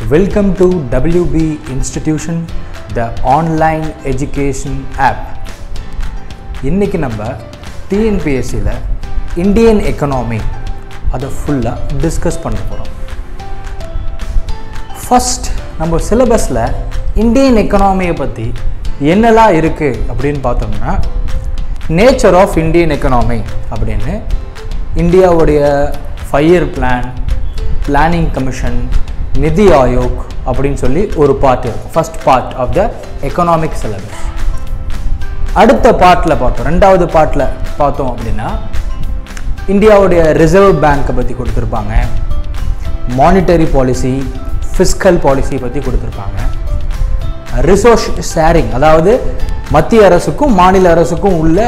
Welcome to WB Institution, the online education app. இன்னைக்கு நம்ம டிஎன்பிஎஸ்சியில் Indian economy அதை ஃபுல்லாக டிஸ்கஸ் பண்ண போகிறோம் ஃபஸ்ட் நம்ம சிலபஸில் இந்தியன் எக்கனாமியை பற்றி என்னெல்லாம் இருக்குது அப்படின்னு பார்த்தோம்னா நேச்சர் ஆஃப் இந்தியன் எக்கனாமி அப்படின்னு இந்தியாவுடைய five year plan planning commission NITI Aayog அப்படின்னு சொல்லி ஒரு பார்ட் இருக்கும் first part of the economic syllabus அடுத்த பார்ட்டில் பார்த்தோம் ரெண்டாவது பார்ட்டில் பார்த்தோம் அப்படின்னா இந்தியாவுடைய ரிசர்வ் பேங்க்கை பற்றி கொடுத்துருப்பாங்க மானிட்டரி பாலிசி ஃபிஸ்கல் பாலிசி பற்றி கொடுத்துருப்பாங்க ரிசோர்ஸ் ஷேரிங் அதாவது மத்திய அரசுக்கும் மாநில அரசுக்கும் உள்ள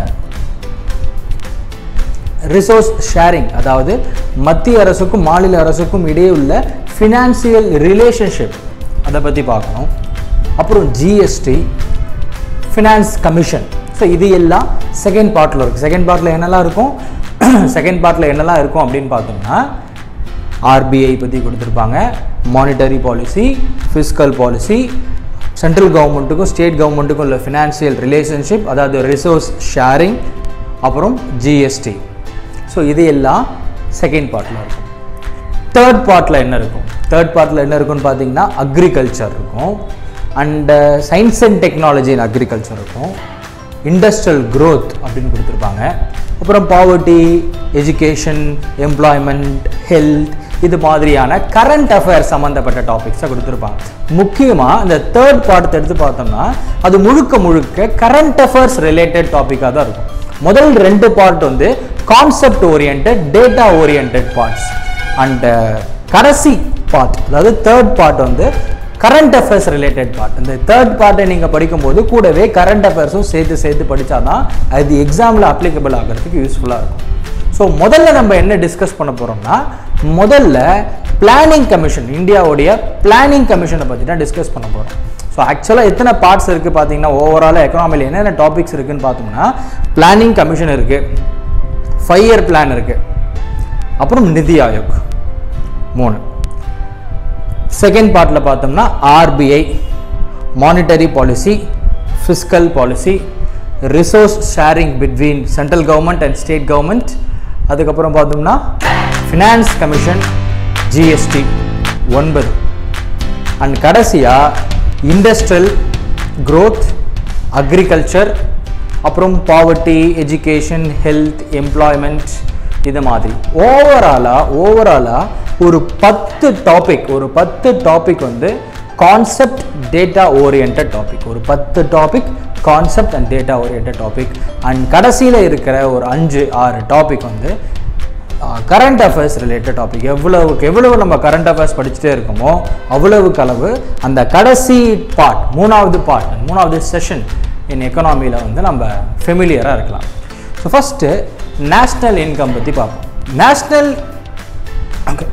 ரிசோர்ஸ் ஷேரிங் அதாவது மத்திய அரசுக்கும் மாநில அரசுக்கும் இடையே உள்ள ஃபினான்சியல் ரிலேஷன்ஷிப் அதை பற்றி பார்க்கணும் அப்புறம் ஜிஎஸ்டி ஃபினான்ஸ் கமிஷன் ஸோ இது எல்லாம் செகண்ட் பார்ட்டில் இருக்குது செகண்ட் பார்ட்டில் என்னெல்லாம் இருக்கும் செகண்ட் பார்ட்டில் என்னெல்லாம் இருக்கும் அப்படின்னு பார்த்தோம்னா ஆர்பிஐ பற்றி கொடுத்துருப்பாங்க monetary policy fiscal policy central கவர்மெண்ட்டுக்கும் ஸ்டேட் கவர்மெண்ட்டுக்கும் உள்ள ஃபினான்சியல் ரிலேஷன்ஷிப் அதாவது ரிசோர்ஸ் ஷேரிங் அப்புறம் ஜிஎஸ்டி ஸோ இது எல்லாம் செகண்ட் பார்ட்டில் இருக்கும் தேர்ட் பார்ட்டில் என்ன இருக்கும் தேர்ட் பார்ட்டில் என்ன இருக்கும்னு பார்த்தீங்கன்னா அக்ரிகல்ச்சர் இருக்கும் and science and technology in agriculture இருக்கும் இண்டஸ்ட்ரியல் growth அப்படின்னு கொடுத்துருப்பாங்க அப்புறம் பாவர்ட்டி எஜுகேஷன் எம்ப்ளாய்மெண்ட் ஹெல்த் இது மாதிரியான கரண்ட் அஃபேர்ஸ் சம்மந்தப்பட்ட டாபிக்ஸை கொடுத்துருப்பாங்க முக்கியமாக இந்த தேர்ட் பார்ட் எடுத்து பார்த்தோம்னா அது முழுக்க முழுக்க கரண்ட் அஃபேர்ஸ் ரிலேட்டட் டாப்பிக்காக தான் இருக்கும் முதல் ரெண்டு பார்ட் வந்து concept orient data orient parts and கடைசி பார்ட் அதாவது தேர்ட் பார்ட் வந்து கரண்ட் அஃபேர்ஸ் ரிலேட்டட் பார்ட் இந்த தேர்ட் பார்ட்டை நீங்கள் படிக்கும்போது கூடவே கரண்ட் அஃபேர்ஸும் சேர்த்து சேர்த்து படித்தாதான் அது எக்ஸாமில் அப்ளிகபிள் ஆகிறதுக்கு யூஸ்ஃபுல்லாக இருக்கும் ஸோ முதல்ல நம்ம என்ன டிஸ்கஸ் பண்ண போகிறோம்னா முதல்ல பிளானிங் கமிஷன் இந்தியாவுடைய பிளானிங் கமிஷனை பற்றி தான் டிஸ்கஸ் பண்ண போகிறோம் ஸோ ஆக்சுவலாக எத்தனை பார்ட்ஸ் இருக்குது பார்த்தீங்கன்னா ஓவராலாக எக்கனாமியில் என்னென்ன டாபிக்ஸ் இருக்குன்னு பார்த்தோம்னா பிளானிங் கமிஷன் இருக்குது ஃபைவ் இயர் பிளான் இருக்குது அப்புறம் நிதி ஆயோக் மூணு செகண்ட் பார்ட்டில் பார்த்தோம்னா RBI monetary policy fiscal policy resource sharing between central government and state government அதுக்கப்புறம் பார்த்தோம்னா ஃபினான்ஸ் கமிஷன் ஜிஎஸ்டி ஒன்பது அண்ட் கடைசியாக இண்டஸ்ட்ரியல் growth அக்ரிகல்ச்சர் அப்புறம் பாவர்ட்டி எஜுகேஷன் ஹெல்த் எம்ப்ளாய்மெண்ட் இது மாதிரி ஓவராலாக ஓவராலாக ஒரு பத்து டாபிக் ஒரு பத்து டாபிக் வந்து கான்செப்ட் டேட்டா ஓரியன்ட் டாபிக் ஒரு பத்து topic concept and data orient topic and கடைசியில் இருக்கிற ஒரு அஞ்சு ஆறு டாபிக் வந்து கரண்ட் அஃபேர்ஸ் ரிலேட்டட் டாபிக் எவ்வளவுக்கு எவ்வளவு நம்ம கரண்ட் அஃபேர்ஸ் படிச்சுட்டே இருக்கோமோ அவ்வளவுக்கு அளவு அந்த கடைசி பார்ட் மூணாவது பார்ட் மூணாவது செஷன் இன் எக்கனாமியில் வந்து நம்ம ஃபெமிலியராக இருக்கலாம் ஸோ ஃபஸ்ட்டு நேஷ்னல் இன்கம் பற்றி பார்ப்போம் national okay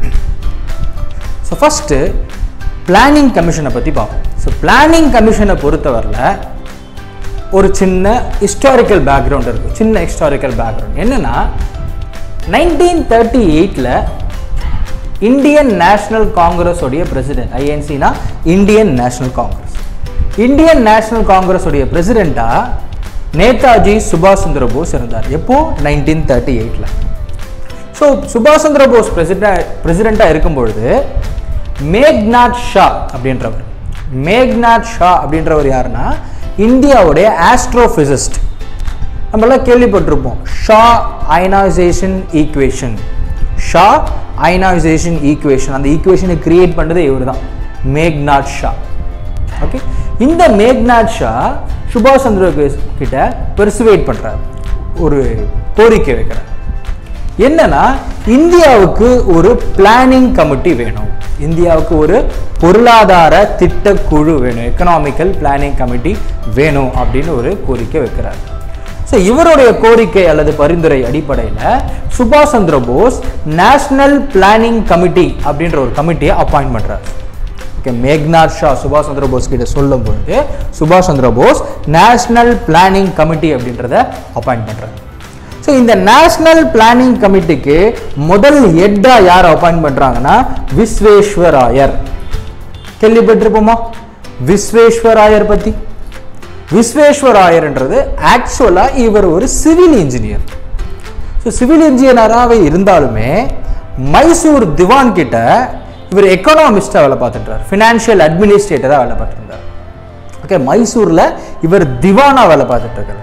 so first planning கமிஷனை பற்றி பார்ப்போம் ஸோ பிளானிங் கமிஷனை பொறுத்தவரையில் ஒரு சின்ன ஹிஸ்டாரிக்கல் பேக்ரவுண்ட் இருக்குது சின்ன ஹிஸ்டாரிக்கல் பேக்ரவுண்ட் என்னென்னா நைன்டீன் தேர்ட்டி எயிட்டில் இந்தியன் நேஷனல் காங்கிரஸ் உடைய பிரசிடென்ட் ஐஎன்சினா Indian National Congress Indian National Congress உடைய பிரசிடெண்ட்டாக நேதாஜி சுபாஷ் சந்திர போஸ் இருந்தார் எப்போ நைன்டீன் தேர்ட்டி எயிட்டில் ஸோ சுபாஷ் சந்திர போஸ் பிரசிடென்ட் பிரசிடெண்ட்டாக இருக்கும்பொழுது மேக்நாத் ஷா அப்படின்றவர் மேக்நாத் ஷா அப்படின்றவர் யாருன்னா இந்தியாவுடைய ஆஸ்ட்ரோஃபிசிஸ்ட் நம்மளாம் கேள்விப்பட்டிருப்போம் Saha ionisation equation Saha ionisation equation அந்த ஈக்குவேஷனை கிரியேட் பண்ணது இவர் தான் மேக்நாத் ஷா ஓகே இந்த மேக்நாத் ஷா சுபாஷ் சந்திர போஸ் கிட்ட பெர்சுவேட் பண்ணுறார் ஒரு கோரிக்கை வைக்கிறார் என்னன்னா இந்தியாவுக்கு ஒரு பிளானிங் கமிட்டி வேணும் இந்தியாவுக்கு ஒரு பொருளாதார திட்டக்குழு வேணும் எக்கனாமிக்கல் பிளானிங் கமிட்டி வேணும் அப்படின்னு ஒரு கோரிக்கை வைக்கிறார் ஸோ இவருடைய கோரிக்கை அல்லது பரிந்துரை அடிப்படையில் சுபாஷ் Chandra Bose National Planning Committee அப்படின்ற ஒரு கமிட்டியை அப்பாயின்ட் பண்ணுறார் ஓகே மேக்நாத் ஷா சுபாஷ் சந்திர போஸ் கிட்ட சொல்லும் பொழுது சுபாஷ் Chandra Bose National Planning Committee அப்படின்றத அப்பாயின்ட் பண்ணுறாரு ஸோ இந்த நேஷனல் பிளானிங் கமிட்டிக்கு முதல் ஹெட்டாக யார் அப்பாயின்ட் பண்ணுறாங்கன்னா விஸ்வேஸ்வராயர் கேள்விப்பட்டிருப்போமா விஸ்வேஸ்வராயர் பத்தி விஸ்வேஸ்வராயர்ன்றது ஆக்சுவலா இவர் ஒரு சிவில் இன்ஜினியர் ஸோ சிவில் இன்ஜினியராகவே இருந்தாலுமே மைசூர் திவான் கிட்ட இவர் எக்கனாமிஸ்டாக வேலை பார்த்துட்டார் ஃபினான்ஷியல் அட்மினிஸ்ட்ரேட்டராக வேலை பார்த்துருந்தார் ஓகே மைசூரில் இவர் திவானா வேலை பார்த்துட்டு இருக்காரு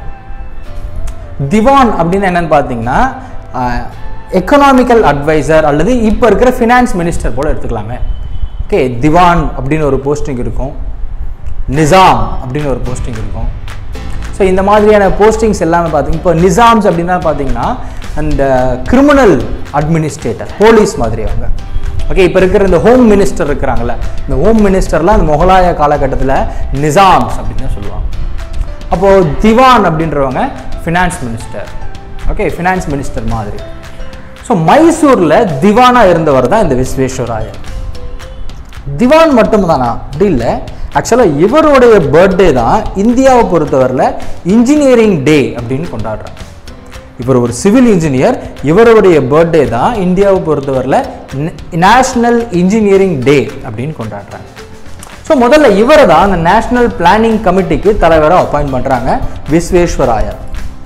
திவான் அப்படின்னு என்னன்னு பார்த்தீங்கன்னா எக்கனாமிக்கல் அட்வைசர் அல்லது இப்போ இருக்கிற ஃபினான்ஸ் மினிஸ்டர் போல எடுத்துக்கலாமே ஓகே திவான் அப்படின்னு ஒரு போஸ்டிங் இருக்கும் நிசாம் அப்படின்னு ஒரு போஸ்டிங் இருக்கும் ஸோ இந்த மாதிரியான போஸ்டிங்ஸ் எல்லாமே பார்த்தீங்க இப்போ நிசாம்ஸ் அப்படின்னா பார்த்தீங்கன்னா அந்த கிரிமினல் அட்மினிஸ்ட்ரேட்டர் போலீஸ் மாதிரி அவங்க ஓகே இப்போ இருக்கிற இந்த ஹோம் மினிஸ்டர் இருக்கிறாங்கல்ல இந்த ஹோம் மினிஸ்டர்லாம் அந்த முகலாய காலகட்டத்தில் நிசாம்ஸ் அப்படின்னு தான் சொல்லுவாங்க அப்போது திவான் அப்படின்றவங்க finance minister okay finance minister மாதிரி ஸோ மைசூரில் திவானா இருந்தவர் தான் இந்த விஸ்வேஸ்வராயர் திவான் மட்டும் தானா அப்படி இல்லை ஆக்சுவலாக இவருடைய பர்த்டே தான் இந்தியாவை பொறுத்தவரையில் இன்ஜினியரிங் டே அப்படின்னு கொண்டாடுறாங்க இவர் ஒரு சிவில் இன்ஜினியர் இவருடைய பர்த்டே தான் இந்தியாவை பொறுத்தவரையில் நேஷ்னல் இன்ஜினியரிங் டே அப்படின்னு கொண்டாடுறாங்க ஸோ முதல்ல இவரை தான் அந்த நேஷ்னல் பிளானிங் கமிட்டிக்கு தலைவராக அப்பாயிண்ட் பண்ணுறாங்க விஸ்வேஸ்வராயர்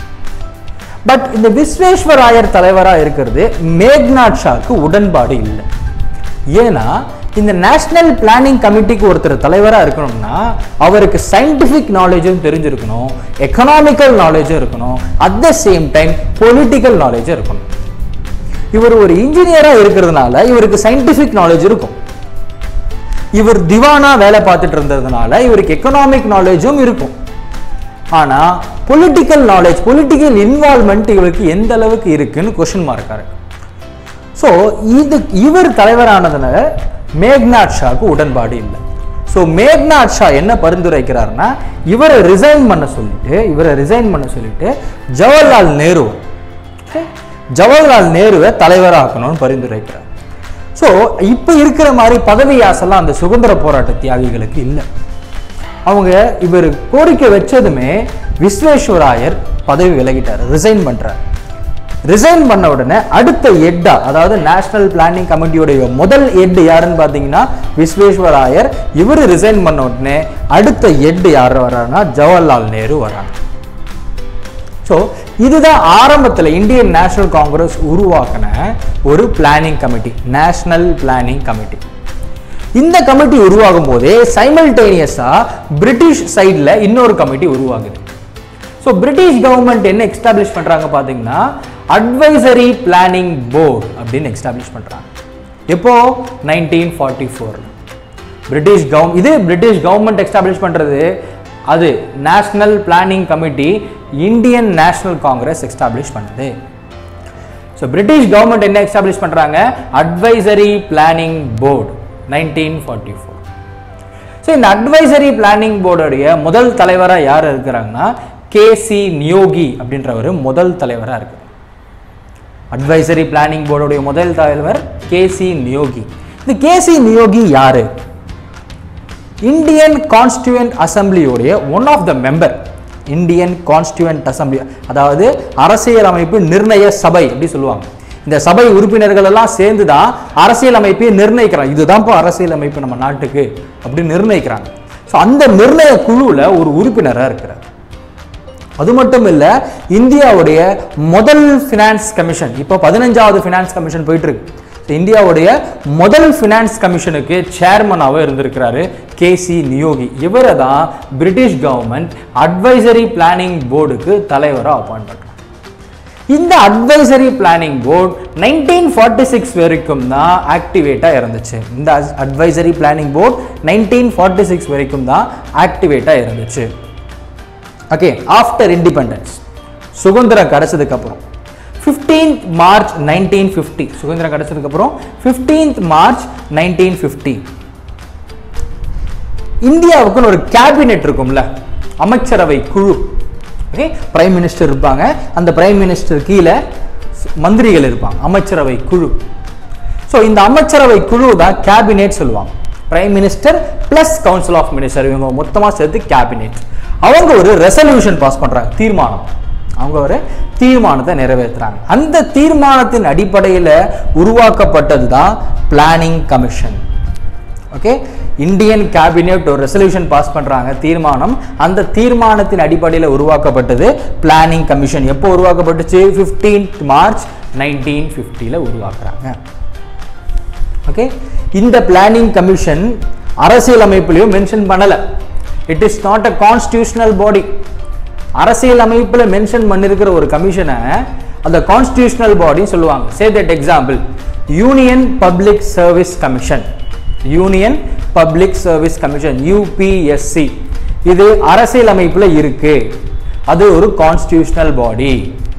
பட் இந்த விஸ்வேஸ்வராயர் தலைவராக இருக்கிறது மேக்நாத் ஷாக்கு உடன்பாடு இல்லை ஏன்னா இந்த நேஷனல் பிளானிங் கமிட்டிக்கு ஒருத்தர் தலைவராக இருக்கணும்னா அவருக்கு சயின்டிஃபிக் நாலேஜும் தெரிஞ்சிருக்கணும் எக்கனாமிக்கல் நாலேஜும் இருக்கணும் at the same time political நாலேஜும் இருக்கணும் இவர் ஒரு இன்ஜினியராக இருக்கிறதுனால இவருக்கு சயின்டிஃபிக் நாலேஜ் இருக்கும் இவர் திவானா வேலை பார்த்துட்டு இருந்ததுனால இவருக்கு எக்கனாமிக் நாலேஜும் இருக்கும் ஆனா பொலிட்டிக்கல் நாலேஜ் பொலிட்டிக்கல் இன்வால்மெண்ட் இவருக்கு எந்த அளவுக்கு இருக்குன்னு கொஷின் மார்க் இருக்கு ஸோ இது இவர் தலைவரானதுனால மேக்நாத் ஷாக்கு உடன்பாடு இல்லை ஸோ மேக்நாத் ஷா என்ன பரிந்துரைக்கிறாருன்னா இவரை ரிசைன் பண்ண சொல்லிட்டு இவரை ரிசைன் பண்ண சொல்லிட்டு ஜவஹர்லால் நேரு okay, ஜவஹர்லால் நேருவை தலைவராக்கணும்னு பரிந்துரைக்கிறார் ஸோ இப்போ இருக்கிற மாதிரி பதவி ஆசைலாம் அந்த சுதந்திர போராட்ட தியாகிகளுக்கு இல்லை அவங்க இவர் கோரிக்கை வச்சதுமே விஸ்வேஸ்வராயர் பதவி விலகிட்டார் ரிசைன் பண்றார் ரிசைன் பண்ண உடனே அடுத்த எட்டா அதாவது நேஷனல் பிளானிங் கமிட்டியோடைய முதல் எட்டு யாருன்னு பார்த்தீங்கன்னா விஸ்வேஸ்வராயர் இவர் ரிசைன் பண்ண உடனே அடுத்த எட்டு யார் வர்றாருன்னா ஜவஹர்லால் நேரு வர்றாங்க ஸோ இதுதான் ஆரம்பத்தில் இந்தியன் நேஷனல் காங்கிரஸ் உருவாக்கின ஒரு planning committee National Planning Committee இந்த கமிட்டி உருவாகும் போதே சைமல்டேனியஸாக பிரிட்டிஷ் சைடில் இன்னொரு கமிட்டி உருவாகுது ஸோ பிரிட்டிஷ் கவர்மெண்ட் என்ன எக்ஸ்டாப்ளிஷ் பண்ணுறாங்க பார்த்தீங்கன்னா அட்வைசரி பிளானிங் போர்டு அப்படின்னு எக்ஸ்டாப்ளிஷ் பண்ணுறாங்க எப்போ நைன்டீன் ஃபார்ட்டி ஃபோரில் பிரிட்டிஷ் கவர்ம் இது பிரிட்டிஷ் கவர்மெண்ட் எஸ்டாப்ளிஷ் பண்ணுறது அது National Planning Committee Indian National Congress establish பண்ணுது ஸோ பிரிட்டிஷ் கவர்மெண்ட் என்ன எஸ்டாப்ளிஷ் பண்ணுறாங்க advisory planning board nineteen forty four so இந்த அட்வைசரி பிளானிங் போர்டுடைய முதல் தலைவராக யார் இருக்கிறாங்கன்னா கே சி நியோகி அப்படின்றவர் முதல் தலைவராக இருக்கு அட்வைசரி பிளானிங் போர்டுடைய முதல் தலைவர் கே சி நியோகி இந்த கே சி நியோகி யாரு இந்தியன் கான்ஸ்டியூண்ட் அசம்பிளியோடைய one of the member Indian constituent assembly அதாவது அரசியலமைப்பு நிர்ணய சபை அப்படி சொல்லுவாங்க இந்த சபை உறுப்பினர்கள் எல்லாம் சேர்ந்து தான் அரசியலமைப்பை நிர்ணயிக்கிறாங்க இதுதான்ப்பா அரசியலமைப்பு நம்ம நாட்டுக்கு அப்படி நிர்ணயிக்கிறாங்க ஸோ அந்த நிர்ணய குழுவில் ஒரு உறுப்பினராக இருக்கிறார் அது மட்டும் இல்ல இந்தியாவுடைய முதல் ஃபினான்ஸ் கமிஷன் இப்போ பதினஞ்சாவது ஃபினான்ஸ் கமிஷன் போயிட்டு இருக்கு So, இந்தியாவுடைய முதல் ஃபினான்ஸ் கமிஷனுக்கு சேர்மனாக இருந்திருக்கிறாரு கே சி நியோகி இவரை தான் பிரிட்டிஷ் கவர்மெண்ட் அட்வைசரி பிளானிங் போர்டுக்கு தலைவராக அப்பாயிண்ட் பண்றாங்க இந்த advisory planning board nineteen forty six வரைக்கும் தான் ஆக்டிவேட்டாக இருந்துச்சு இந்த advisory planning board nineteen forty six வரைக்கும் தான் ஆக்டிவேட்டாக இருந்துச்சு ஓகே ஆஃப்டர் இண்டிபெண்டன்ஸ் சுதந்திரம் கிடைச்சதுக்கு அப்புறம் ஃபிஃப்டீன்த் மார்ச் நைன்டீன் ஃபிஃப்டி சுதந்திரம் கிடைச்சதுக்கு அப்புறம் ஃபிஃப்டீன்த் மார்ச் நைன்டீன் ஃபிஃப்டி இந்தியாவுக்குன்னு ஒரு கேபினெட் இருக்கும்ல அமைச்சரவை குழு ஓகே பிரைம் மினிஸ்டர் இருப்பாங்க அந்த பிரைம் மினிஸ்டர் கீழே மந்திரிகள் இருப்பாங்க அமைச்சரவை குழு ஸோ இந்த அமைச்சரவை குழு தான் கேபினெட் சொல்லுவாங்க prime minister plus council of minister இவங்க மொத்தமாக சேர்த்து கேபினெட் அவங்க ஒரு ரெசல்யூஷன் பாஸ் பண்ணுறாங்க தீர்மானம் அவங்க ஒரு தீர்மானத்தை நிறைவேற்றுறாங்க அந்த தீர்மானத்தின் அடிப்படையில் உருவாக்கப்பட்டது தான் planning commission okay Indian cabinet ஒரு ரெசல்யூஷன் பாஸ் பண்றாங்க தீர்மானம் அந்த தீர்மானத்தின் அடிப்படையில் உருவாக்கப்பட்டது பிளானிங் கமிஷன் எப்போ உருவாக்கப்பட்டுச்சு 15th மார்ச் நைன்டீன் ஃபிஃப்டியில் உருவாக்குறாங்க ஓகே இந்த பிளானிங் கமிஷன் அரசியல் அமைப்புலையும் மென்ஷன் பண்ணல it is not a constitutional body அரசியல் அமைப்புல மென்ஷன் பண்ணிருக்கிற ஒரு கமிஷனை அந்த கான்ஸ்டியூஷனல் பாடின்னு சொல்லுவாங்க say that example Union Public service Commission Union Public service Commission UPSC இது அரசியல் அமைப்புல இருக்கு அது ஒரு constitutional body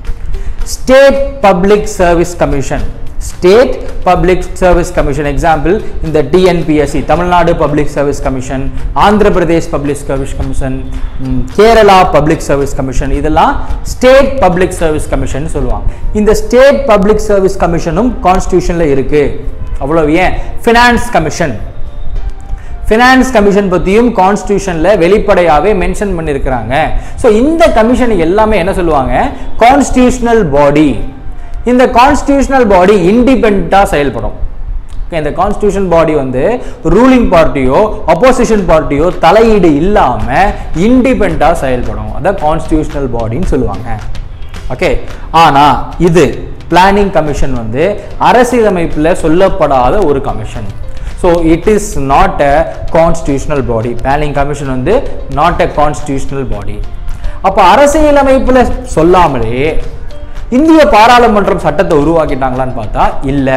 state public service commission state public service commission example இந்த TNPSC Tamil Nadu public service commission Andhra Pradesh public service commission ம், கேரளா பப்ளிக் சர்வீஸ் கமிஷன் இதெல்லாம் state public service commission சொல்லுவாங்க இந்த ஸ்டேட் பப்ளிக் சர்வீஸ் கமிஷனும் கான்ஸ்டியூஷன்ல இருக்கு அவ்வளவு ஏன் ஃபினான்ஸ் கமிஷன் ஃபினான்ஸ் கமிஷன் பற்றியும் கான்ஸ்டியூஷனில் வெளிப்படையாகவே மென்ஷன் பண்ணியிருக்கிறாங்க ஸோ இந்த கமிஷன் எல்லாமே என்ன சொல்லுவாங்க கான்ஸ்டியூஷனல் பாடி இந்த கான்ஸ்டியூஷனல் பாடி இண்டிபெண்ட்டாக செயல்படும் Okay, இந்த கான்ஸ்டியூஷன் பாடி வந்து ரூலிங் பார்ட்டியோ அப்போசிஷன் பார்ட்டியோ தலையீடு இல்லாமல் இண்டிபெண்ட்டாக செயல்படும் அதான் கான்ஸ்டியூஷனல் பாடின்னு சொல்லுவாங்க ஓகே ஆனால் இது பிளானிங் கமிஷன் வந்து அரசியலமைப்பில் சொல்லப்படாத ஒரு commission so it is not a constitutional body planning commission வந்து நாட் அ கான்ஸ்டியூஷனல் பாடி அப்போ அரசியலமைப்பில் சொல்லாமலே இந்திய பாராளுமன்றம் சட்டத்தை உருவாக்கிட்டாங்களான்னு பார்த்தா இல்லை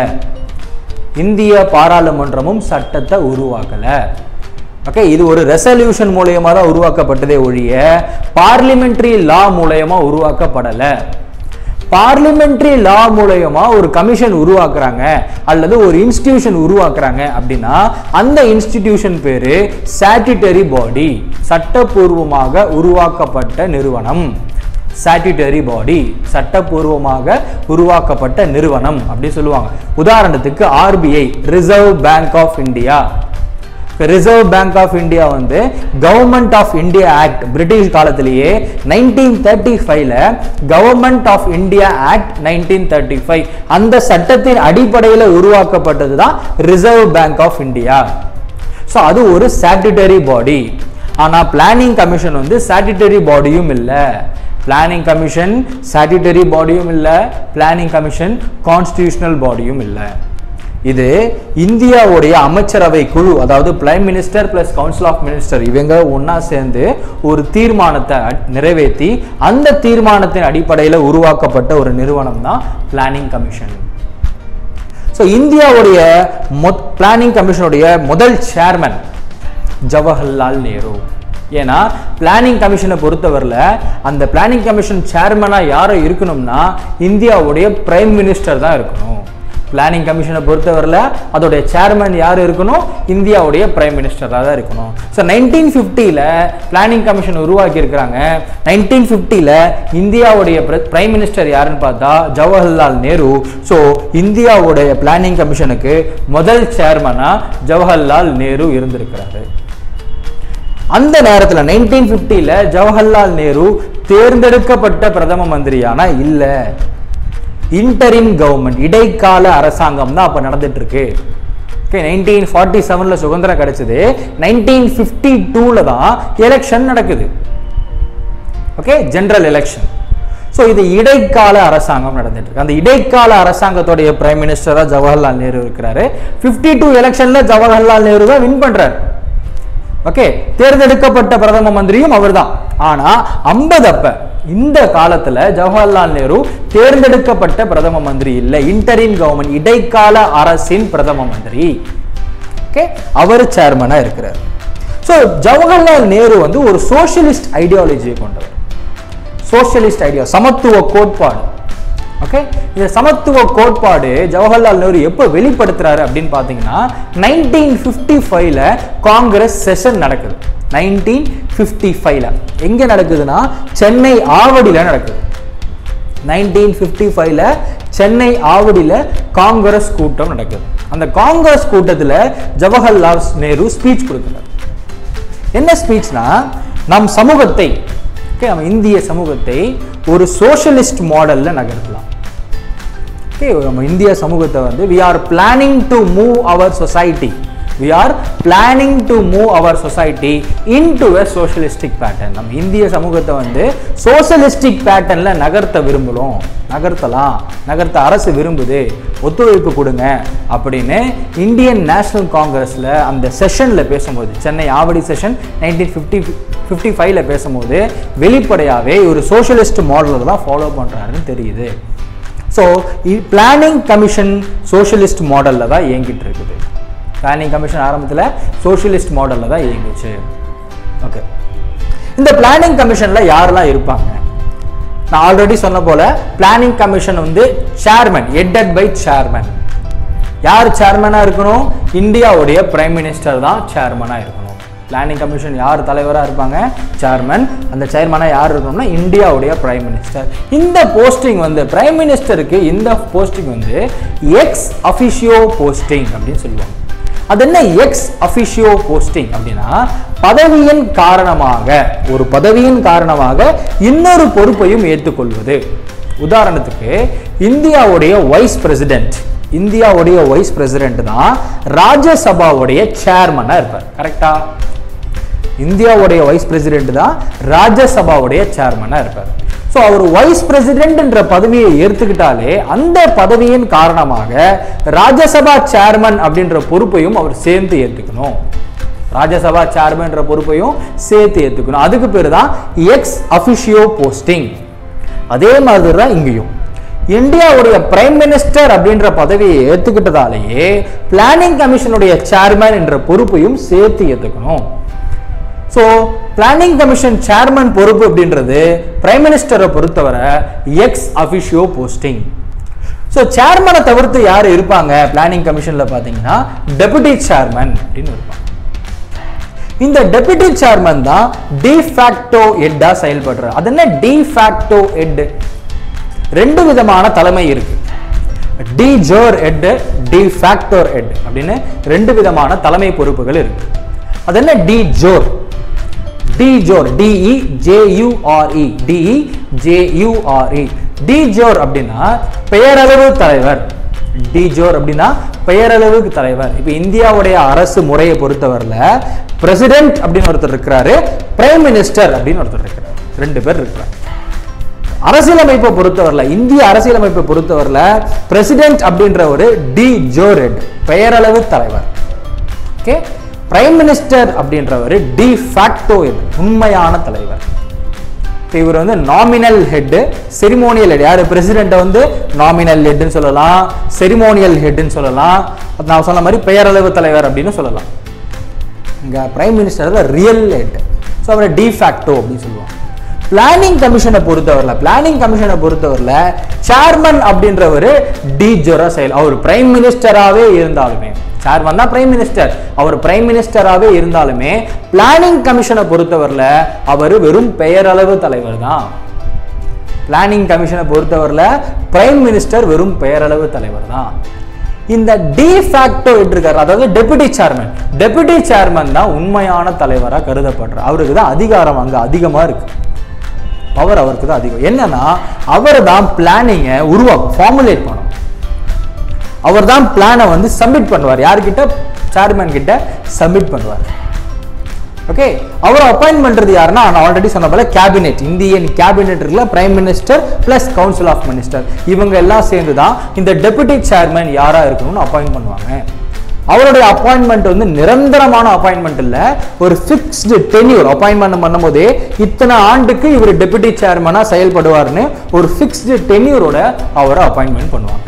இந்திய பாராளுமன்றமும் சட்டத்தை உருவாக்கல ஓகே இது ஒரு ரெசல்யூஷன் மூலயமா தான் உருவாக்கப்பட்டதே ஒழிய பார்லிமெண்ட்ரி லா மூலயமா உருவாக்கப்படலை பார்லிமெண்ட்ரி லா மூலயமா ஒரு கமிஷன் உருவாக்குறாங்க அல்லது ஒரு இன்ஸ்டிடியூஷன் உருவாக்குறாங்க அப்படின்னா அந்த இன்ஸ்டிடியூஷன் பேரு ஸ்டாட்யூட்டரி பாடி சட்டப்பூர்வமாக உருவாக்கப்பட்ட நிறுவனம் ஸ்டாட்யூட்டரி பாடி சட்டப்பூர்வமாக உருவாக்கப்பட்ட நிறுவனம் அப்படி சொல்லுவாங்க உதாரணத்துக்கு RBI Reserve Bank of India Reserve Bank of India வந்து government of India act British காலத்திலேயே நைன்டீன் தேர்ட்டி ஃபைவ்ல government of India act nineteen thirty five அந்த சட்டத்தின் அடிப்படையில் உருவாக்கப்பட்டது தான் Reserve Bank of India so அது ஒரு ஸ்டாட்யூட்டரி பாடி ஆனால் பிளானிங் கமிஷன் வந்து ஸ்டாட்யூட்டரி பாடியும் இல்லை பிளானிங் கமிஷன் ஸ்டாட்யூட்டரி பாடியும் இல்லை பிளானிங் கமிஷன் கான்ஸ்டியூஷனல் பாடியும் இல்லை இது இந்தியாவுடைய அமைச்சரவை குழு அதாவது prime minister plus council of minister இவங்க ஒண்ணா சேர்ந்து ஒரு தீர்மானத்தை அ- நிறைவேற்றி அந்த தீர்மானத்தின் அடிப்படையில் உருவாக்கப்பட்ட ஒரு நிறுவனம் தான் பிளானிங் கமிஷன் ஸோ இந்தியாவுடைய மொத் பிளானிங் கமிஷனுடைய முதல் சேர்மன் ஜவஹர்லால் நேரு ஏன்னா பிளானிங் கமிஷனை பொறுத்தவரையில் அந்த பிளானிங் கமிஷன் சேர்மனாக யாரும் இருக்கணும்னா இந்தியாவுடைய பிரைம் மினிஸ்டர் தான் இருக்கணும் பிளானிங் கமிஷனை பொறுத்தவரையில் அதோடைய சேர்மன் யார் இருக்கணும் இந்தியாவுடைய பிரைம் மினிஸ்டராக தான் இருக்கணும் ஸோ நைன்டீன் ஃபிஃப்டியில் பிளானிங் கமிஷன் உருவாக்கி இருக்கிறாங்க நைன்டீன் ஃபிஃப்டியில் இந்தியாவுடைய பிரைம் மினிஸ்டர் யாருன்னு பார்த்தா ஜவஹர்லால் நேரு ஸோ இந்தியாவுடைய பிளானிங் கமிஷனுக்கு முதல் சேர்மனாக ஜவஹர்லால் நேரு இருந்திருக்கிறாரு அந்த நேரத்தில் நைன்டீன் ஃபிஃப்டியில் ஜவஹர்லால் நேரு தேர்ந்தெடுக்கப்பட்ட பிரதம மந்திரியானா இல்லை இன்டரிம் கவர்மெண்ட் இடைக்கால அரசாங்கம் தான் அப்போ நடந்துட்டு இருக்கு ஓகே நைன்டீன் ஃபார்ட்டி செவனில் சுதந்திரம் கிடைச்சது நைன்டீன் ஃபிஃப்டி டூவில் தான் எலெக்ஷன் நடக்குது ஓகே ஜெனரல் எலெக்ஷன் ஸோ இது இடைக்கால அரசாங்கம் நடந்துட்டு இருக்கு அந்த இடைக்கால அரசாங்கத்துடைய பிரைம் மினிஸ்டராக ஜவஹர்லால் நேரு இருக்கிறாரு ஃபிஃப்டி டூ எலெக்ஷனில் ஜவஹர்லால் நேரு தான் வின் பண்றாரு ஓகே தேர்ந்தெடுக்கப்பட்ட பிரதம மந்திரியும் அவர்தான் ஆனா ஐம்பது அப்ப இந்த காலத்துல ஜவஹர்லால் நேரு தேர்ந்தெடுக்கப்பட்ட பிரதம மந்திரி இல்லை இன்டரின் கவர்மெண்ட் இடைக்கால அரசின் பிரதம மந்திரி ஓகே அவர் சேர்மனா இருக்கிறார் ஸோ ஜவஹர்லால் நேரு வந்து ஒரு சோஷியலிஸ்ட் ஐடியாலஜியை கொண்டவர் சோஷியலிஸ்ட் ஐடியா சமத்துவ கோட்பாடு ஓகே இந்த சமத்துவ கோட்பாடு ஜவஹர்லால் நேரு எப்போ வெளிப்படுத்துறாரு அப்படின்னு பார்த்தீங்கன்னா நைன்டீன் ஃபிஃப்டி ஃபைவ்ல காங்கிரஸ் செஷன் நடக்குது நைன்டீன் ஃபிஃப்டி ஃபைவ்ல எங்கே நடக்குதுன்னா சென்னை ஆவடியில் நடக்குது நைன்டீன் ஃபிஃப்டி ஃபைவ்ல சென்னை ஆவடியில் காங்கிரஸ் கூட்டம் நடக்குது அந்த காங்கிரஸ் கூட்டத்தில் ஜவஹர்லால் நேரு ஸ்பீச் கொடுக்குறாரு என்ன ஸ்பீச்னா நம் சமூகத்தை ஓகே நம்ம இந்திய சமூகத்தை ஒரு சோஷலிஸ்ட் மாடல்ல நகர்த்தலாம் ஓகே நம்ம இந்திய சமூகத்தை வந்து we are planning to move our society we are planning to move our society into a socialistic pattern நம்ம இந்திய சமூகத்தை வந்து சோஷலிஸ்டிக் பேட்டர்ன்ல நகர்த்த விரும்புகிறோம் நகர்த்தலாம் நகர்த்த அரசு விரும்புது ஒத்துழைப்பு கொடுங்க அப்படின்னு இந்தியன் நேஷனல் காங்கிரஸில் அந்த செஷனில் பேசும்போது Chennai Avadi session nineteen fifty fifty ஃபைவ்ல பேசும்போது வெளிப்படையாகவே ஒரு சோஷலிஸ்ட் மாடலில் தான் ஃபாலோ பண்ணுறாருன்னு தெரியுது ஸோ பிளானிங் கமிஷன் சோஷலிஸ்ட் மாடலில் தான் இயங்கிட்டு இருக்குது பிளானிங் கமிஷன் ஆரம்பத்தில் சோஷலிஸ்ட் மாடலில் தான் இயங்குச்சு ஓகே இந்த பிளானிங் கமிஷனில் யாரெல்லாம் இருப்பாங்க நான் ஆல்ரெடி சொன்ன போல பிளானிங் கமிஷன் வந்து சேர்மன் ஹெட்டட் பை சேர்மன் யார் சேர்மனாக இருக்கணும் இந்தியாவுடைய பிரைம் மினிஸ்டர் தான் சேர்மனாக இருக்கணும் பிளானிங் கமிஷன் யார் தலைவராக இருப்பாங்க சேர்மன் அந்த சேர்மனாக யார் இருக்கணும்னா இந்தியாவுடைய பிரைம் மினிஸ்டர் இந்த போஸ்டிங் வந்து பிரைம் மினிஸ்டருக்கு இந்த போஸ்டிங் வந்து எக்ஸ் அஃபிஷியோ போஸ்டிங் அப்படின்னு சொல்லுவாங்க அது என்ன எக்ஸ் அஃபிஷியோ போஸ்டிங் அப்படின்னா பதவியின் காரணமாக ஒரு பதவியின் காரணமாக இன்னொரு பொறுப்பையும் ஏற்றுக்கொள்வது உதாரணத்துக்கு இந்தியாவுடைய வைஸ் பிரசிடென்ட் இந்தியாவுடைய வைஸ் பிரசிடென்ட் தான் ராஜ்யசபாவுடைய சேர்மனாக இருப்பார் கரெக்டா இந்தியாவுடைய வைஸ் பிரசிடென்ட் தான் ராஜ்யசபாவுடைய சேர்மனாக இருப்பார் ஸோ அவர் வைஸ் பிரசிடென்ட்ன்ற பதவியை ஏற்றுக்கிட்டாலே அந்த பதவியின் காரணமாக ராஜ்யசபா சேர்மன் அப்படின்ற பொறுப்பையும் அவர் சேர்ந்து ஏற்றுக்கணும் ராஜ்யசபா சேர்மன்ற பொறுப்பையும் சேர்த்து ஏற்றுக்கணும் அதுக்கு பேர் தான் எக்ஸ் அஃபிஷியோ போஸ்டிங் அதே மாதிரி தான் இங்கேயும் இந்தியாவுடைய பிரைம் மினிஸ்டர் அப்படின்ற பதவியை ஏற்றுக்கிட்டதாலேயே பிளானிங் கமிஷனுடைய சேர்மன் என்ற பொறுப்பையும் சேர்த்து ஏற்றுக்கணும் ஸோ பிளானிங் கமிஷன் சேர்மன் பொறுப்பு அப்படின்றது பிரைம் மினிஸ்டரை பொறுத்தவரை எக்ஸ் அஃபிஷியோ போஸ்டிங் ஸோ சேர்மனை தவிர்த்து யார் இருப்பாங்க பிளானிங் கமிஷனில் பார்த்தீங்கன்னா டெபுட்டி சேர்மன் அப்படின்னு இருப்பாங்க இந்த டெபுட்டி சேர்மன் தான் டிஃபேக்டோ ஹெட்டா செயல்படுறார் அது என்ன டிஃபேக்டோ ஹெட் ரெண்டு விதமான தலைமை இருக்கு de jure head de facto head அப்படின்னு ரெண்டு விதமான தலைமை பொறுப்புகள் இருக்கு அது என்ன de jure de jure D E J U R E D E J U R E de jure அப்படின்னா பெயரளவு தலைவர் டி ஜோர் அப்படின்னா பெயரளவுக்கு தலைவர் இப்போ இந்தியாவுடைய அரசு முறையை பொறுத்தவரையில் பிரசிடென்ட் அப்படின்னு ஒருத்தர் இருக்கிறாரு பிரைம் மினிஸ்டர் அப்படின்னு ஒருத்தர் இருக்கிறார் ரெண்டு பேர் இருக்கிறார் அரசியலமைப்பை பொறுத்தவரையில் இந்திய அரசியலமைப்பை பொறுத்தவரையில் பிரசிடென்ட் அப்படின்ற ஒரு டி ஜோரெட் பெயரளவு தலைவர் ஓகே பிரைம் மினிஸ்டர் அப்படின்றவர் டி ஃபேக்டோ உண்மையான தலைவர் இப்போ இவர் வந்து நாமினல் ஹெட் செரிமோனியல் ஹெட் யார் பிரசிடெண்ட்டை வந்து நாமினல் ஹெட்னு சொல்லலாம் செரிமோனியல் ஹெட்னு சொல்லலாம் நான் சொன்ன மாதிரி பெயரளவு தலைவர் அப்படின்னு சொல்லலாம் இங்கே பிரைம் மினிஸ்டர் தான் ரியல் ஹெட் ஸோ அவரை டி ஃபேக்டோ அப்படின்னு சொல்லுவாங்க பிளானிங் கமிஷனை பொறுத்தவரையில் பிளானிங் கமிஷனை பொறுத்தவரையில் சேர்மன் அப்படின்றவர் டி ஜோரா செயல் அவர் பிரைம் மினிஸ்டராகவே இருந்தாலுமே சேர்மன் தான் பிரைம் மினிஸ்டர் அவர் பிரைம் மினிஸ்டராகவே இருந்தாலுமே பிளானிங் கமிஷனை பொறுத்தவரையில் அவர் வெறும் பெயரளவு தலைவர் தான் பிளானிங் கமிஷனை பொறுத்தவரையில் பிரைம் மினிஸ்டர் வெறும் பெயரளவு தலைவர் தான் இந்த டி ஃபேக்டோ இருக்காரு அதாவது டெபுட்டி சேர்மன் டெபுட்டி சேர்மன் தான் உண்மையான தலைவராக கருதப்படுறார் அவருக்கு தான் அதிகாரம் அங்கே அதிகமாக இருக்கு பவர் அவருக்கு தான் அதிகம் என்னன்னா அவர் தான் பிளானிங்கை உருவாக்கும் ஃபார்முலேட் பண்ணணும் அவர் தான் பிளானை வந்து சப்மிட் பண்ணுவார் யார்கிட்ட சேர்மேன் கிட்ட சப்மிட் பண்ணுவார் ஓகே அவர் அப்பாயின்ட் பண்றது யாருன்னா நான் ஆல்ரெடி சொன்ன போல கேபினெட் இந்தியன் கேபினெட் இருக்குல்ல prime minister plus council of minister இவங்க எல்லாம் சேர்ந்து தான் இந்த டெபுட்டி சேர்மன் யாரா இருக்கணும்னு அப்பாயின்ட் பண்ணுவாங்க அவருடைய அப்பாயின்மெண்ட் வந்து நிரந்தரமான அப்பாயின்மெண்ட் இல்ல ஒரு ஃபிக்ஸ்டு டென்யூர் அப்பாயின்மெண்ட் பண்ணும்போதே இத்தனை ஆண்டுக்கு இவர் டெபுட்டி சேர்மனா செயல்படுவார்னு ஒரு ஃபிக்ஸ்டு டென்யூரோட அவரை அப்பாயின்மெண்ட் பண்ணுவாங்க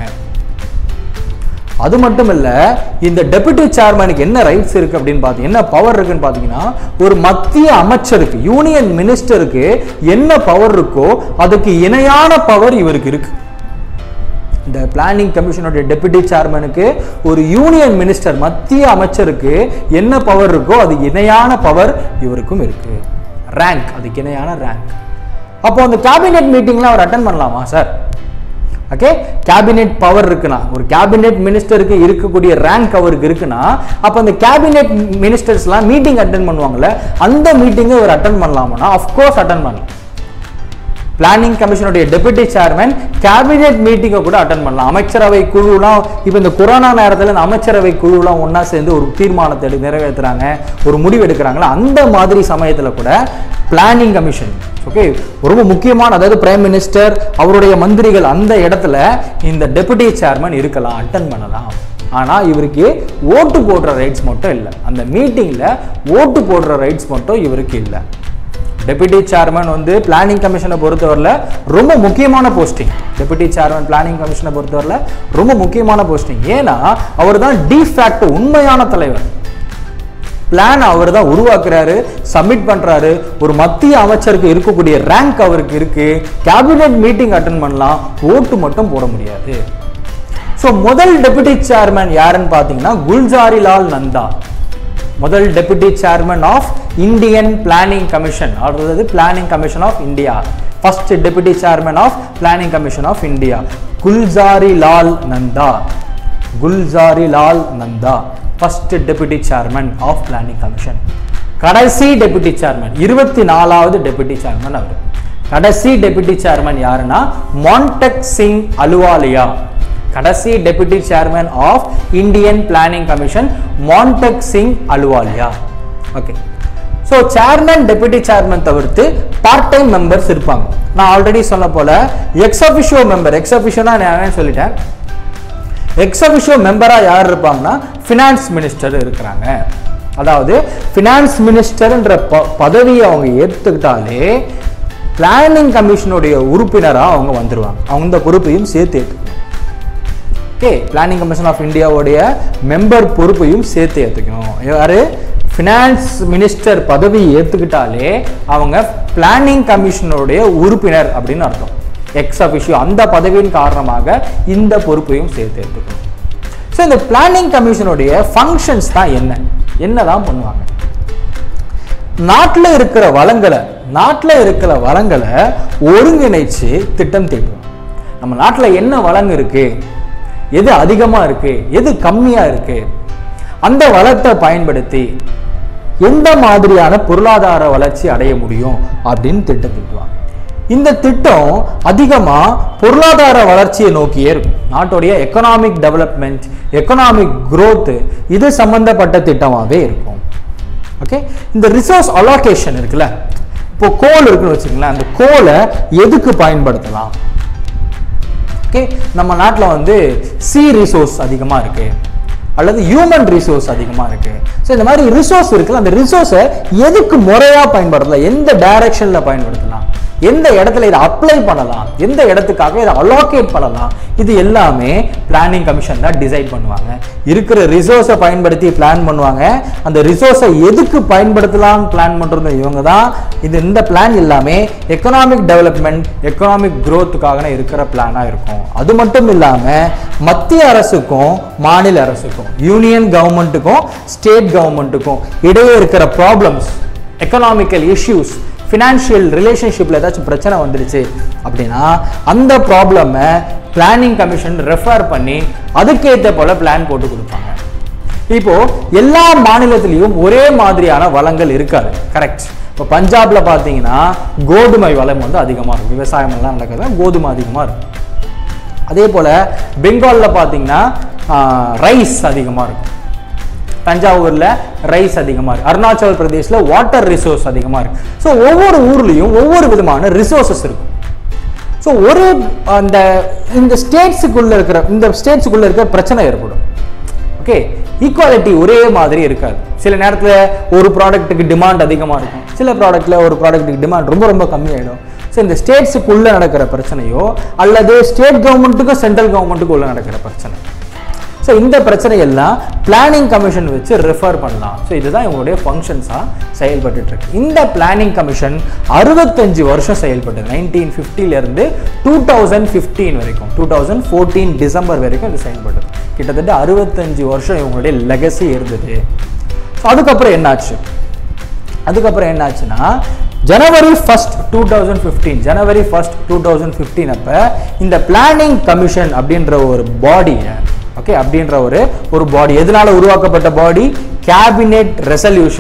அது மட்டும் இல்ல இந்த டெபுட்டி சேர்மனுக்கு என்ன ரைட்ஸ் இருக்கு அப்படின்னு பார்த்தீங்க என்ன பவர் இருக்குன்னு பார்த்தீங்கன்னா ஒரு மத்திய அமைச்சருக்கு யூனியன் மினிஸ்டருக்கு என்ன பவர் இருக்கோ அதுக்கு இணையான பவர் இவருக்கு இருக்கு இந்த பிளானிங் கமிஷனுடைய டெபுட்டி சேர்மனுக்கு ஒரு யூனியன் மினிஸ்டர் மத்திய அமைச்சருக்கு என்ன பவர் இருக்கோ அது இணையான பவர் இவருக்கும் இருக்கு ரேங்க் அதுக்கு இணையான ரேங்க் அப்போ அந்த கேபினெட் மீட்டிங்ல அவர் அட்டன் பண்ணலாமா சார் ஓகே கேபினெட் பவர் இருக்குன்னா ஒரு கேபினெட் மினிஸ்டருக்கு இருக்கக்கூடிய ரேங்க் அவருக்கு இருக்குன்னா அப்போ அந்த கேபினெட் மினிஸ்டர்ஸ்லாம் மீட்டிங் அட்டன் பண்ணுவாங்கல்ல அந்த மீட்டிங்கை அவர் அட்டன் பண்ணலாமான்னா அஃப்கோர்ஸ் அட்டன் பண்ணலாம் பிளானிங் கமிஷனுடைய டெபுட்டி சேர்மன் கேபினெட் மீட்டிங்கை கூட அட்டன் பண்ணலாம் அமைச்சரவை குழுலாம் இப்போ இந்த கொரோனா நேரத்தில் இந்த அமைச்சரவை குழுலாம் ஒன்றா சேர்ந்து ஒரு தீர்மானத்தை எடு- நிறைவேத்துறாங்க ஒரு முடிவு எடுக்கிறாங்களா அந்த மாதிரி சமயத்தில் கூட பிளானிங் கமிஷன் ஓகே ரொம்ப முக்கியமான அதாவது பிரைம் மினிஸ்டர் அவருடைய மந்திரிகள் அந்த இடத்துல இந்த டெபுட்டி சேர்மன் இருக்கலாம் அட்டன் பண்ணலாம் ஆனால் இவருக்கு ஓட்டு போடுற ரைட்ஸ் மட்டும் இல்லை அந்த மீட்டிங்கில் ஓட்டு போடுற ரைட்ஸ் மட்டும் இவருக்கு இல்லை டெபுட்டி சேர்மன் வந்து பிளானிங் கமிஷனை பொறுத்தவரையில் ரொம்ப முக்கியமான போஸ்டிங் டெபுட்டி சேர்மன் பிளானிங் கமிஷனை பொறுத்தவரையில் ரொம்ப முக்கியமான போஸ்டிங் ஏன்னா அவர் தான் டிஃபேக்ட் உண்மையான தலைவர் பிளான் அவர் தான் உருவாக்குறாரு சப்மிட் பண்றாரு ஒரு மத்திய அமைச்சருக்கு இருக்கக்கூடிய ரேங்க் அவருக்கு இருக்கு கேபினெட் மீட்டிங் அட்டன் பண்ணலாம் ஓட்டு மட்டும் போட முடியாது ஸோ முதல் டெபுட்டி சேர்மன் யாருன்னு பார்த்தீங்கன்னா குல்ஜாரி லால் நந்தா முதல் deputy chairman of Indian planning commission அதாவது planning commission of India first deputy chairman of planning commission of India Gulzari Lal Nanda Gulzari Lal Nanda first deputy chairman of planning commission கடைசி டெபுட்டி சேர்மன் இருபத்தி நாலாவது டெபுட்டி சேர்மன் அவர் கடைசி டெபுட்டி சேர்மன் யாருன்னா மான்டெக் சிங் அலுவாலியா கடைசி deputy chairman of Indian planning commission Montek Singh Ahluwalia okay so chairman deputy chairman தவிர்த்து part time members இருப்பாங்க நான் ஆல்ரெடி சொன்ன போல எக்ஸ் அஃபிஷியோ மெம்பர் எக்ஸ் அஃபிஷியோனா நான் என்னன்னு சொல்லிட்டேன் எக்ஸ் அஃபிஷியோ மெம்பராக யார் இருப்பாங்கன்னா ஃபினான்ஸ் மினிஸ்டர் இருக்கிறாங்க அதாவது ஃபினான்ஸ் மினிஸ்டர்ன்ற ப பதவியை அவங்க ஏற்றுக்கிட்டாலே பிளானிங் கமிஷனுடைய உறுப்பினராக அவங்க வந்துருவாங்க அவங்க இந்த பொறுப்பையும் சேர்த்து ஏற்றுக்கணும் ஓகே பிளானிங் கமிஷன் ஆஃப் இந்தியாவுடைய மெம்பர் பொறுப்பையும் சேர்த்து ஏற்றுக்கணும் யாரு ஃபினான்ஸ் மினிஸ்டர் பதவி ஏற்றுக்கிட்டாலே அவங்க பிளானிங் கமிஷனுடைய உறுப்பினர் அப்படின்னு அர்த்தம் எக்ஸ் அஃபிஷியோ அந்த பதவியின் காரணமாக இந்த பொறுப்பையும் சேர்த்து ஏற்றுக்கணும் ஸோ இந்த பிளானிங் கமிஷனுடைய ஃபங்க்ஷன்ஸ் தான் என்ன என்னதான் பண்ணுவாங்க நாட்டில் இருக்கிற வளங்களை நாட்டில் இருக்கிற வளங்களை ஒருங்கிணைச்சு திட்டம் தீட்டுவோம் நம்ம நாட்டில் என்ன வளங்க இருக்கு எது அதிகமாக இருக்கு எது கம்மியாக இருக்கு அந்த வளத்தை பயன்படுத்தி எந்த மாதிரியான பொருளாதார வளர்ச்சி அடைய முடியும் அப்படின்னு திட்டம் தீட்டுவாங்க இந்த திட்டம் அதிகமாக பொருளாதார வளர்ச்சியை நோக்கியே இருக்கும் நாட்டுடைய எக்கனாமிக் டெவலப்மெண்ட் எக்கனாமிக் growth இது சம்பந்தப்பட்ட திட்டமாகவே இருக்கும் ஓகே இந்த ரிசோர்ஸ் அலோகேஷன் இருக்குல்ல இப்போ கோல் இருக்குன்னு வச்சுங்களேன் அந்த கோலை எதுக்கு பயன்படுத்தலாம் ஓகே நம்ம நாட்டில் வந்து சி ரிசோர்ஸ் அதிகமாக இருக்கு அல்லது ஹியூமன் ரிசோர்ஸ் அதிகமாக இருக்கு ஸோ இந்த மாதிரி ரிசோர்ஸ் இருக்குல்ல அந்த ரிசோர்ஸை எதுக்கு முறையாக பயன்படுத்தலாம் எந்த டைரக்ஷனில் பயன்படுத்தலாம் எந்த இடத்துல இதை அப்ளை பண்ணலாம் எந்த இடத்துக்காக இதை அலோகேட் பண்ணலாம் இது எல்லாமே பிளானிங் கமிஷன் தான் டிசைட் பண்ணுவாங்க இருக்கிற ரிசோர்ஸை பயன்படுத்தி பிளான் பண்ணுவாங்க அந்த ரிசோர்ஸை எதுக்கு பயன்படுத்தலாம் பிளான் பண்ணுறது இவங்க தான் இது இந்த பிளான் எல்லாமே எக்கனாமிக் டெவலப்மெண்ட் எக்கனாமிக் growthக்காக இருக்கிற பிளானாக இருக்கும் அது மட்டும் இல்லாமல் மத்திய அரசுக்கும் மாநில அரசுக்கும் யூனியன் கவர்மெண்ட்டுக்கும் ஸ்டேட் கவர்மெண்ட்டுக்கும் இடையே இருக்கிற ப்ராப்ளம்ஸ் எக்கனாமிக்கல் இஷ்யூஸ் ஃபினான்ஷியல் ரிலேஷன்ஷிப்பில் ஏதாச்சும் பிரச்சனை வந்துடுச்சு அப்படின்னா அந்த ப்ராப்ளமை பிளானிங் கமிஷன் ரெஃபர் பண்ணி அதுக்கேற்ற போல பிளான் போட்டு கொடுப்பாங்க இப்போ எல்லா மாநிலத்திலையும் ஒரே மாதிரியான வளங்கள் இருக்காது கரெக்ட் இப்போ பஞ்சாப்ல பார்த்தீங்கன்னா கோதுமை வளம் வந்து அதிகமாக இருக்கும் விவசாயம் எல்லாம் நடக்குது கோதுமை அதிகமாக இருக்கும் அதே போல் பெங்காலில் பார்த்தீங்கன்னா ரைஸ் அதிகமாக இருக்கும் தஞ்சாவூரில் ரைஸ் அதிகமாக இருக்கு அருணாச்சல் பிரதேசில் வாட்டர் ரிசோர்ஸ் அதிகமாக இருக்கு ஸோ ஒவ்வொரு ஊர்லேயும் ஒவ்வொரு விதமான ரிசோர்சஸ் இருக்கும் ஸோ ஒரு அந்த இந்த ஸ்டேட்ஸுக்குள்ள இருக்கிற இந்த ஸ்டேட்ஸுக்குள்ள இருக்கிற பிரச்சனை ஏற்படும் ஓகே ஈக்குவாலிட்டி ஒரே மாதிரி இருக்காது சில நேரத்தில் ஒரு ப்ராடக்ட்டுக்கு டிமாண்ட் அதிகமாக இருக்கும் சில ப்ராடக்ட்டில் ஒரு ப்ராடக்ட்டுக்கு டிமாண்ட் ரொம்ப ரொம்ப கம்மியாயிடும் ஸோ இந்த ஸ்டேட்ஸுக்குள்ளே நடக்கிற பிரச்சனையோ அல்லது ஸ்டேட் கவர்மெண்ட்டுக்கும் சென்ட்ரல் கவர்மெண்ட்டுக்கும் உள்ள நடக்கிற பிரச்சனை ஸோ இந்த பிரச்சனையெல்லாம் பிளானிங் கமிஷன் வச்சு ரெஃபர் பண்ணலாம் ஸோ இதுதான் இவங்களுடைய ஃபங்க்ஷன்ஸாக செயல்பட்டுட்டு இருக்கு இந்த பிளானிங் கமிஷன் அறுபத்தஞ்சு வருஷம் செயல்பட்டது நைன்டீன் ஃபிஃப்டிலேருந்து டூ தௌசண்ட் ஃபிஃப்டீன் வரைக்கும் டூ தௌசண்ட் ஃபோர்டீன் டிசம்பர் வரைக்கும் இது செயல்பட்டது கிட்டத்தட்ட அறுபத்தஞ்சு வருஷம் இவங்களுடைய லெகசி இருந்தது ஸோ அதுக்கப்புறம் என்னாச்சு அதுக்கப்புறம் என்னாச்சுன்னா ஜனவரி ஃபர்ஸ்ட் டூ தௌசண்ட் ஃபிஃப்டீன் ஜனவரி ஃபர்ஸ்ட் டூ தௌசண்ட் ஃபிஃப்டீன் அப்போ இந்த பிளானிங் கமிஷன் அப்படின்ற ஒரு பாடியை ஓகே அப்படின்ற ஒரு ஒரு பாடி எதனால உருவாக்கப்பட்ட பாடி கேபினெட் ரெசல்யூஷன்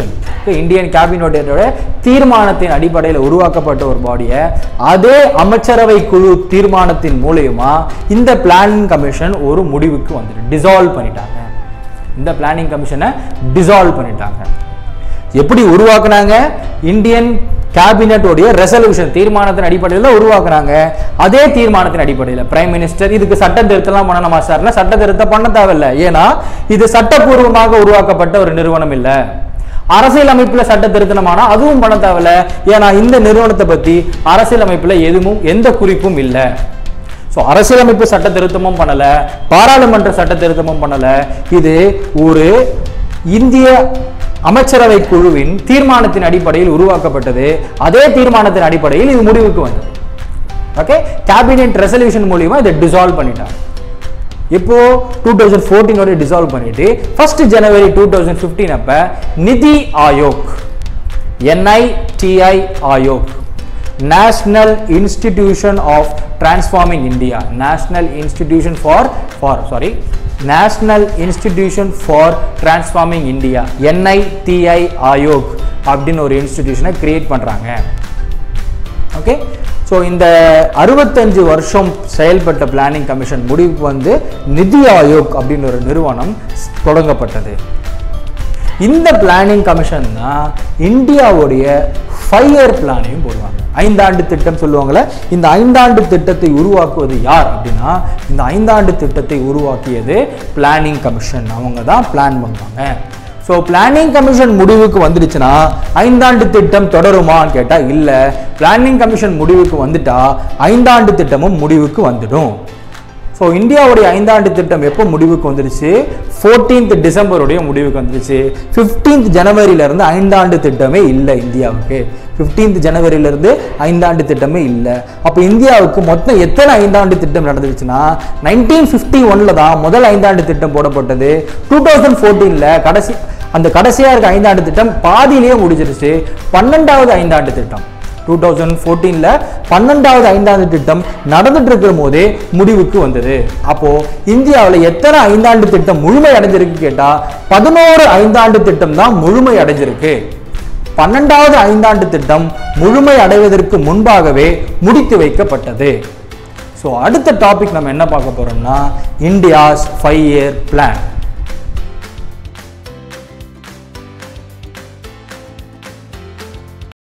இந்தியன் கேபினட்டோட தீர்மானத்தின் அடிப்படையில் உருவாக்கப்பட்ட ஒரு பாடியை அதே அமைச்சரவை குழு தீர்மானத்தின் மூலியமா இந்த பிளானிங் கமிஷன் ஒரு முடிவுக்கு வந்துட்டு டிசால்வ் பண்ணிட்டாங்க இந்த பிளானிங் கமிஷனை டிசால்வ் பண்ணிட்டாங்க எப்படி உருவாக்குனாங்க இந்தியன் கேபினட்டோடைய ரெசல்யூஷன் தீர்மானத்தின் அடிப்படையில் உருவாக்குறாங்க அதே தீர்மானத்தின் அடிப்படையில் பிரைம் மினிஸ்டர் இதுக்கு சட்ட திருத்தம்லாம் பண்ணணுமா சார்னா சட்ட திருத்தம் பண்ண தேவையில்லை ஏன்னா இது சட்டப்பூர்வமாக உருவாக்கப்பட்ட ஒரு நிறுவனம் இல்லை அரசியல் அமைப்புல சட்ட திருத்தமானா அதுவும் பண்ண தேவையில்ல ஏன்னா இந்த நிறுவனத்தை பத்தி அரசியல் அமைப்புல எதுவும் எந்த குறிப்பும் இல்லை ஸோ அரசியலமைப்பு சட்ட திருத்தமும் பண்ணல பாராளுமன்ற சட்ட திருத்தமும் பண்ணல இது ஒரு இந்திய அமைச்சரவை குழுவின் தீர்மானத்தின் அடிப்படையில் உருவாக்கப்பட்டது அதே தீர்மானத்தின் அடிப்படையில் இது முடிவுக்கு வந்தது ஓகே கேபினெட் ரெசல்யூஷன் மூலியமா இதை டிசால்வ் பண்ணிட்டாங்க இப்போ டூ தௌசண்ட் ஃபோர்டீனோட டிசால்வ் பண்ணிட்டு ஃபர்ஸ்ட் ஜனவரி டூ தௌசண்ட் ஃபிஃப்டீன் அப்ப NITI Aayog N I T I Aayog national institution of transforming India national institution for for sorry national institution for transforming India N I T I Aayog அப்படின்னு ஒரு இன்ஸ்டிடியூஷனை கிரியேட் பண்ணுறாங்க ஓகே ஸோ இந்த அறுபத்தஞ்சு வருஷம் செயல்பட்ட பிளானிங் கமிஷன் முடிவுக்கு வந்து நிதி ஆயோக் அப்படின்னு ஒரு நிறுவனம் ஸ்- தொடங்கப்பட்டது இந்த பிளானிங் கமிஷன் தான் இந்தியாவுடைய ஃபைவ் இயர் பிளானையும் போடுவாங்க ஐந்தாண்டு திட்டம் சொல்லுவாங்கல்ல இந்த ஐந்தாண்டு திட்டத்தை உருவாக்குவது யார் அப்படின்னா இந்த ஐந்தாண்டு திட்டத்தை உருவாக்கியது பிளானிங் கமிஷன் அவங்க தான் பிளான் பண்ணுவாங்க ஸோ பிளானிங் கமிஷன் முடிவுக்கு வந்துடுச்சுன்னா ஐந்தாண்டு திட்டம் தொடருமான்னு கேட்டால் இல்லை பிளானிங் கமிஷன் முடிவுக்கு வந்துட்டா ஐந்தாண்டு திட்டமும் முடிவுக்கு வந்துடும் ஸோ இந்தியாவுடைய ஐந்தாண்டு திட்டம் எப்போ முடிவுக்கு வந்துருச்சு 14th டிசம்பருடைய முடிவுக்கு வந்துருச்சு 15th ஜனவரியிலேருந்து ஐந்தாண்டு திட்டமே இல்லை இந்தியாவுக்கு 15th ஜனவரியிலேருந்து ஐந்தாண்டு திட்டமே இல்லை அப்போ இந்தியாவுக்கு மொத்தம் எத்தனை ஐந்தாண்டு திட்டம் நடந்துருச்சுன்னா நைன்டீன் ஃபிஃப்டி ஒனில் தான் முதல் ஐந்தாண்டு திட்டம் போடப்பட்டது டூ தௌசண்ட் ஃபோர்டீனில் கடைசி அந்த கடைசியாக இருக்க ஐந்தாண்டு திட்டம் பாதியிலேயே முடிஞ்சிருச்சு பன்னெண்டாவது ஐந்தாண்டு திட்டம் டூ தௌசண்ட் ஃபோர்டீனில் பன்னெண்டாவது ஐந்தாண்டு திட்டம் நடந்துட்டு இருக்கிற போதே முடிவுக்கு வந்தது அப்போ இந்தியாவில் எத்தனை ஐந்தாண்டு திட்டம் முழுமை அடைஞ்சிருக்கு கேட்டா பதினோரு ஐந்தாண்டு திட்டம் தான் முழுமை அடைஞ்சிருக்கு பன்னெண்டாவது ஐந்தாண்டு திட்டம் முழுமை அடைவதற்கு முன்பாகவே முடித்து வைக்கப்பட்டது ஸோ அடுத்த டாபிக் நம்ம என்ன பார்க்க போறோம்னா இந்தியாஸ் ஃபைவ் இயர் பிளான்